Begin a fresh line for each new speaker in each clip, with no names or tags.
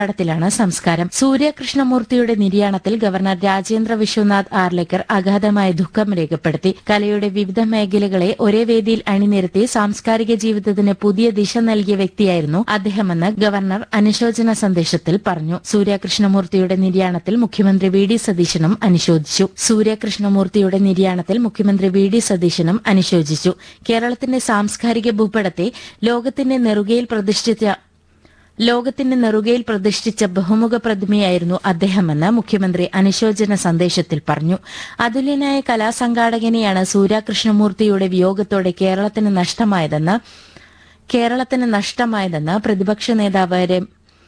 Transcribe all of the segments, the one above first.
ത്തിലാണ് സംസ്കാരം സൂര്യകൃഷ്ണമൂർത്തിയുടെ നിര്യാണത്തിൽ ഗവർണർ രാജേന്ദ്ര വിശ്വനാഥ് ആർലേക്കർ അഗാധമായ ദുഃഖം രേഖപ്പെടുത്തി കലയുടെ വിവിധ മേഖലകളെ ഒരേ വേദിയിൽ അണിനിരത്തി സാംസ്കാരിക ജീവിതത്തിന് പുതിയ ദിശ നൽകിയ വ്യക്തിയായിരുന്നു അദ്ദേഹമെന്ന് ഗവർണർ അനുശോചന സന്ദേശത്തിൽ പറഞ്ഞു സൂര്യകൃഷ്ണമൂർത്തിയുടെ നിര്യാണത്തിൽ മുഖ്യമന്ത്രി വി ഡി സതീശനും അനുശോചിച്ചു സൂര്യകൃഷ്ണമൂർത്തിയുടെ നിര്യാണത്തിൽ മുഖ്യമന്ത്രി വി ഡി സതീശനും അനുശോചിച്ചു കേരളത്തിന്റെ സാംസ്കാരിക ഭൂപടത്തെ ലോകത്തിന്റെ നെറുകയിൽ പ്രതിഷ്ഠിച്ച ലോകത്തിന്റെ നെറുകയിൽ പ്രതിഷ്ഠിച്ച ബഹുമുഖ പ്രതിമയായിരുന്നു അദ്ദേഹമെന്ന് മുഖ്യമന്ത്രി അനുശോചന സന്ദേശത്തിൽ പറഞ്ഞു അതുല്യനായ കലാസംഘാടകനെയാണ് സൂര്യകൃഷ്ണമൂർത്തിയുടെ വിയോഗത്തോടെ കേരളത്തിന് നഷ്ടമായതെന്ന് കേരളത്തിന് നഷ്ടമായതെന്ന് പ്രതിപക്ഷ നേതാവ് രമ-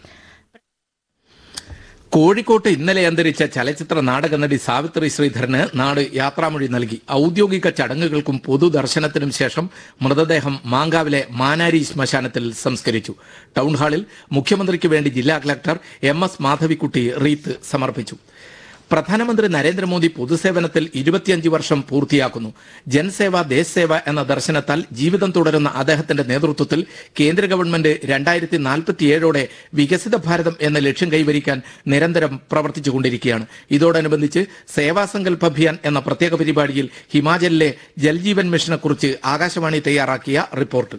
കോഴിക്കോട്ട് ഇന്നലെ അന്തരിച്ച ചലച്ചിത്ര നാടക നടി സാവിത്രി ശ്രീധരന് നാട് യാത്രാമൊഴി നൽകി ഔദ്യോഗിക ചടങ്ങുകൾക്കും പൊതുദർശനത്തിനും ശേഷം മൃതദേഹം മാങ്കാവിലെ മാനാരി ശ്മശാനത്തിൽ സംസ്കരിച്ചു ടൗൺ ഹാളിൽ മുഖ്യമന്ത്രിക്ക് വേണ്ടി ജില്ലാ collector M S Madhavikutty wreath സമർപ്പിച്ചു പ്രധാനമന്ത്രി നരേന്ദ്രമോദി പൊതുസേവനത്തിൽ ഇരുപത്തിയഞ്ച് വർഷം പൂർത്തിയാക്കുന്നു ജൻസേവ ദേശ് സേവ എന്ന ദർശനത്താൽ ജീവിതം തുടരുന്ന അദ്ദേഹത്തിന്റെ നേതൃത്വത്തിൽ കേന്ദ്ര ഗവൺമെന്റ് രണ്ടായിരത്തി നാൽപ്പത്തിയേഴോടെ വികസിത ഭാരതം എന്ന ലക്ഷ്യം കൈവരിക്കാൻ നിരന്തരം പ്രവർത്തിച്ചുകൊണ്ടിരിക്കുകയാണ് ഇതോടനുബന്ധിച്ച് സേവാസങ്കൽപ് അഭിയാൻ എന്ന പ്രത്യേക പരിപാടിയിൽ ഹിമാചലിലെ ജൽജീവൻ മിഷനെക്കുറിച്ച് ആകാശവാണി തയ്യാറാക്കിയ റിപ്പോർട്ട്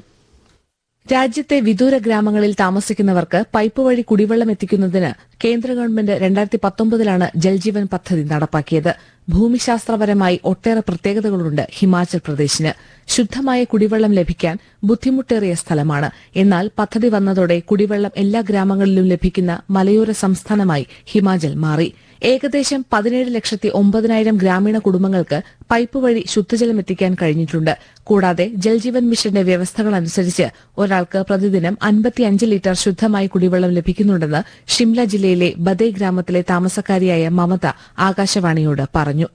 രാജ്യത്തെ വിദൂര ഗ്രാമങ്ങളിൽ താമസിക്കുന്നവർക്ക് പൈപ്പ് വഴി കുടിവെള്ളം എത്തിക്കുന്നതിന് കേന്ദ്ര ഗവൺമെന്റ് രണ്ടായിരത്തി പത്തൊമ്പതിലാണ് ജൽജീവൻ പദ്ധതി നടപ്പാക്കിയത് ഭൂമിശാസ്ത്രപരമായി ഒട്ടേറെ പ്രത്യേകതകളുണ്ട് ഹിമാചൽ പ്രദേശിന് ശുദ്ധമായ കുടിവെള്ളം ലഭിക്കാൻ ബുദ്ധിമുട്ടേറിയ സ്ഥലമാണ് എന്നാൽ പദ്ധതി വന്നതോടെ കുടിവെള്ളം എല്ലാ ഗ്രാമങ്ങളിലും ലഭിക്കുന്ന മലയോര സംസ്ഥാനമായി ഹിമാചൽ മാറി ഏകദേശം പതിനേഴ് ലക്ഷത്തി ഒമ്പതിനായിരം ഗ്രാമീണ കുടുംബങ്ങൾക്ക് പൈപ്പ് വഴി ശുദ്ധജലം എത്തിക്കാൻ കഴിഞ്ഞിട്ടുണ്ട് കൂടാതെ ജൽജീവൻ മിഷന്റെ വ്യവസ്ഥകൾ അനുസരിച്ച് ഒരാൾക്ക് പ്രതിദിനം അൻപത്തിയഞ്ച് ലിറ്റർ ശുദ്ധമായ കുടിവെള്ളം ലഭിക്കുന്നുണ്ടെന്ന് ഷിംല ജില്ലയിലെ ബദൈ ഗ്രാമത്തിലെ താമസക്കാരിയായ മമത ആകാശവാണിയോട് പറഞ്ഞു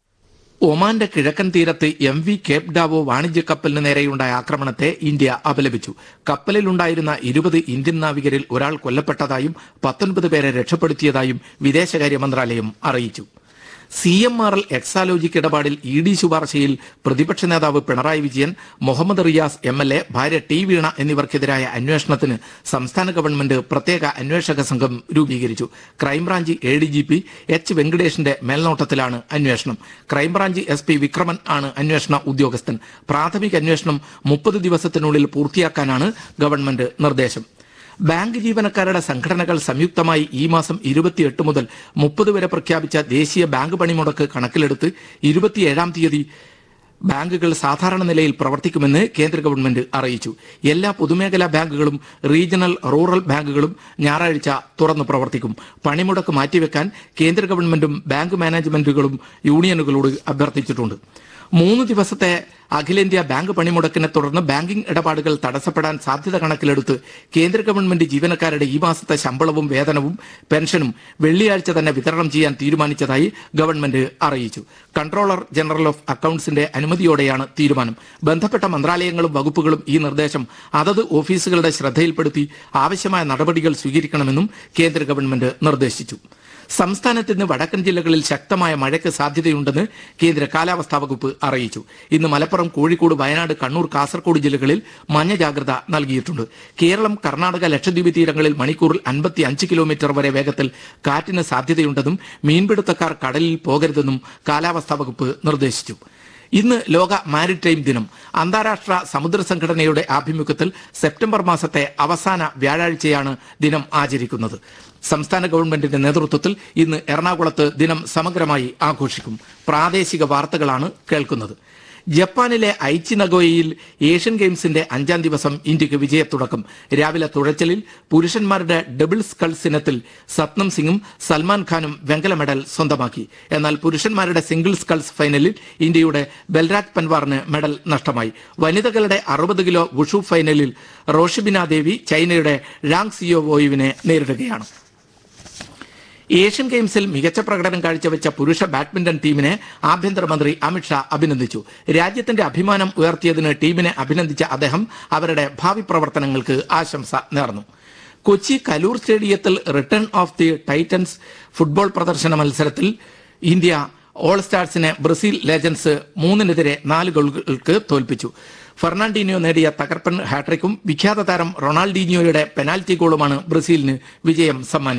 ഒമാന്റെ കിഴക്കൻ തീരത്ത് എം വി കേപ്പ് ഡാവോ വാണിജ്യ കപ്പലിന് നേരെയുണ്ടായ ആക്രമണത്തെ ഇന്ത്യ അപലപിച്ചു കപ്പലിലുണ്ടായിരുന്ന ഇരുപത് ഇന്ത്യൻ നാവികരിൽ ഒരാൾ കൊല്ലപ്പെട്ടതായും പത്തൊൻപത് പേരെ രക്ഷപ്പെടുത്തിയതായും വിദേശകാര്യ മന്ത്രാലയം അറിയിച്ചു C M R L Exalogic ഇടപാടിൽ ഇ ഡി ശുപാർശയിൽ പ്രതിപക്ഷ നേതാവ് Pinarayi Vijayan Muhammad Riyas M L A ഭാര്യ ടി വീണ എന്നിവർക്കെതിരായ അന്വേഷണത്തിന് സംസ്ഥാന ഗവൺമെന്റ് പ്രത്യേക അന്വേഷക സംഘം രൂപീകരിച്ചു crime branch A D G P H വെങ്കടേഷിന്റെ മേൽനോട്ടത്തിലാണ് അന്വേഷണം ക്രൈംബ്രാഞ്ച് എസ് പി വിക്രമൻ ആണ് അന്വേഷണ ഉദ്യോഗസ്ഥൻ പ്രാഥമിക അന്വേഷണം മുപ്പത് ദിവസത്തിനുള്ളിൽ പൂർത്തിയാക്കാനാണ് ഗവൺമെന്റ് നിർദ്ദേശം ബാങ്ക് ജീവനക്കാരുടെ സംഘടനകൾ സംയുക്തമായി ഈ മാസം ഇരുപത്തിയെട്ട് മുതൽ മുപ്പത് വരെ പ്രഖ്യാപിച്ച ദേശീയ ബാങ്ക് പണിമുടക്ക് കണക്കിലെടുത്ത് ഇരുപത്തിയേഴാം തീയതി ബാങ്കുകൾ സാധാരണ നിലയിൽ പ്രവർത്തിക്കുമെന്ന് കേന്ദ്ര ഗവൺമെന്റ് അറിയിച്ചു എല്ലാ പൊതുമേഖലാ ബാങ്കുകളും റീജിയണൽ റൂറൽ ബാങ്കുകളും ഞായറാഴ്ച തുറന്നു പ്രവർത്തിക്കും പണിമുടക്ക് മാറ്റിവെക്കാൻ കേന്ദ്ര ഗവൺമെന്റും ബാങ്ക് മാനേജ്മെന്റുകളും യൂണിയനുകളോട് അഭ്യർത്ഥിച്ചിട്ടുണ്ട് മൂന്ന് ദിവസത്തെ അഖിലേന്ത്യാ ബാങ്ക് പണിമുടക്കിനെ തുടർന്ന് ബാങ്കിംഗ് ഇടപാടുകൾ തടസ്സപ്പെടാൻ സാധ്യത കണക്കിലെടുത്ത് കേന്ദ്ര ഗവൺമെന്റ് ജീവനക്കാരുടെ ഈ മാസത്തെ ശമ്പളവും വേതനവും പെൻഷനും വെള്ളിയാഴ്ച തന്നെ വിതരണം ചെയ്യാൻ തീരുമാനിച്ചതായി ഗവൺമെന്റ് അറിയിച്ചു കൺട്രോളർ ജനറൽ ഓഫ് അക്കൌണ്ട്സിന്റെ അനുമതിയോടെയാണ് തീരുമാനം ബന്ധപ്പെട്ട മന്ത്രാലയങ്ങളും വകുപ്പുകളും ഈ നിർദ്ദേശം അതത് ഓഫീസുകളുടെ ശ്രദ്ധയിൽപ്പെടുത്തി ആവശ്യമായ നടപടികൾ സ്വീകരിക്കണമെന്നും കേന്ദ്ര ഗവൺമെന്റ് നിർദ്ദേശിച്ചു സംസ്ഥാനത്ത് ഇന്ന് വടക്കൻ ജില്ലകളിൽ ശക്തമായ മഴയ്ക്ക് സാധ്യതയുണ്ടെന്ന് കേന്ദ്ര കാലാവസ്ഥാ വകുപ്പ് അറിയിച്ചു ഇന്ന് മലപ്പുറം കോഴിക്കോട് വയനാട് കണ്ണൂർ കാസർഗോഡ് ജില്ലകളിൽ മഞ്ഞ ജാഗ്രത നൽകിയിട്ടുണ്ട് കേരളം കർണാടക ലക്ഷദ്വീപ് തീരങ്ങളിൽ മണിക്കൂറിൽ അൻപത്തി അഞ്ച് കിലോമീറ്റർ വരെ വേഗത്തിൽ കാറ്റിന് സാധ്യതയുണ്ടെന്നും മീൻപിടുത്തക്കാർ കടലിൽ പോകരുതെന്നും കാലാവസ്ഥാ വകുപ്പ് നിർദ്ദേശിച്ചു ഇന്ന് ലോക മാരിടൈം ദിനം അന്താരാഷ്ട്ര സമുദ്ര സംഘടനയുടെ ആഭിമുഖ്യത്തിൽ സെപ്റ്റംബർ മാസത്തെ അവസാന വ്യാഴാഴ്ചയാണ് ദിനം ആചരിക്കുന്നത് സംസ്ഥാന ഗവൺമെന്റിന്റെ നേതൃത്വത്തിൽ ഇന്ന് എറണാകുളത്ത് ദിനം സമഗ്രമായി ആഘോഷിക്കും പ്രാദേശിക വാർത്തകളാണ് കേൾക്കുന്നത് ജപ്പാനിലെ ഐച്ചി നഗോയയിൽ ഏഷ്യൻ ഗെയിംസിന്റെ അഞ്ചാം ദിവസം ഇന്ത്യക്ക് വിജയത്തുടക്കം രാവിലെ തുഴച്ചിലിൽ പുരുഷന്മാരുടെ ഡബിൾ സ്കൾസ് ഇനത്തിൽ സത്നം സിംഗും സൽമാൻ ഖാനും വെങ്കല മെഡൽ സ്വന്തമാക്കി എന്നാൽ പുരുഷന്മാരുടെ സിംഗിൾ സ്കൾസ് ഫൈനലിൽ ഇന്ത്യയുടെ ബൽരാജ് പൻവാറിന് മെഡൽ നഷ്ടമായി വനിതകളുടെ അറുപത് കിലോ വുഷു ഫൈനലിൽ റോഷിബിന ദേവി ചൈനയുടെ ഴാങ് സിയോ വോയുവിനെ നേരിടുകയാണ് ഏഷ്യൻ ഗെയിംസിൽ മികച്ച പ്രകടനം കാഴ്ചവെച്ച പുരുഷ ബാഡ്മിന്റൺ ടീമിനെ ആഭ്യന്തരമന്ത്രി അമിത്ഷാ അഭിനന്ദിച്ചു രാജ്യത്തിന്റെ അഭിമാനം ഉയർത്തിയതിന് ടീമിനെ അഭിനന്ദിച്ച അദ്ദേഹം അവരുടെ ഭാവി പ്രവർത്തനങ്ങൾക്ക് ആശംസ നേർന്നു കൊച്ചി കലൂർ സ്റ്റേഡിയത്തിൽ return of the titans football പ്രദർശന മത്സരത്തിൽ ഇന്ത്യ ഓൾ സ്റ്റാർസിനെ ബ്രസീൽ ലെജൻസ് മൂന്നിനെതിരെ നാല് ഗോളുകൾക്ക് തോൽപ്പിച്ചു ഫെർണാണ്ടിനിയോ നേടിയ തകർപ്പൻ ഹാട്രിക്കും വിഖ്യാത താരം റൊണാൾഡീനിയോയുടെ പെനാൽറ്റി ഗോളുമാണ് ബ്രസീലിന് വിജയം സമ്മാനിച്ചത്